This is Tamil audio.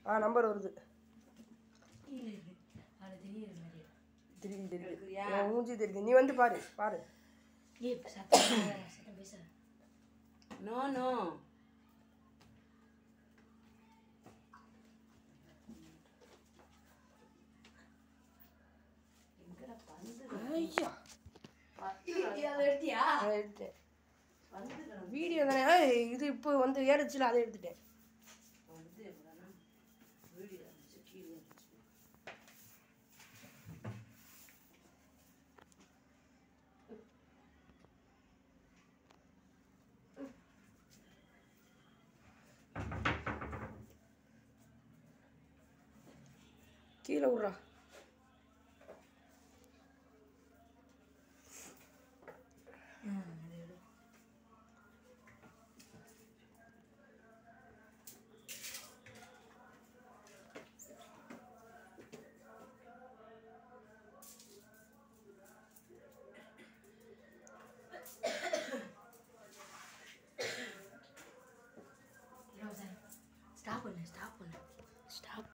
ஆ நம்பர் வருது கீழே இருக்கு அதில் தெரியுற மாதிரி தெரியுது தெரியுது எடுக்கிறியா? உன் மூஞ்சி தெரியுது நீ வந்து பாரு பாரு ஏய் சத்தம் பேசாத, சத்தம் பேசாத நோ நோ எங்கடா பந்து ஐயா அதை எடுத்தியா அதை எடுத்தேன் பந்து கிடந்து வீடியோ தானே ஏய், இது இப்போ வந்து ஏறுச்சுல அதை எடுத்துட்டேன் பந்து எவ்வளோனா வீடியோ இருந்துச்சு கீழே இருந்துச்சு கீழே விட்றா ஸ்டாப் பண்ணு ஸ்டாப் பண்ணு ஸ்டாப்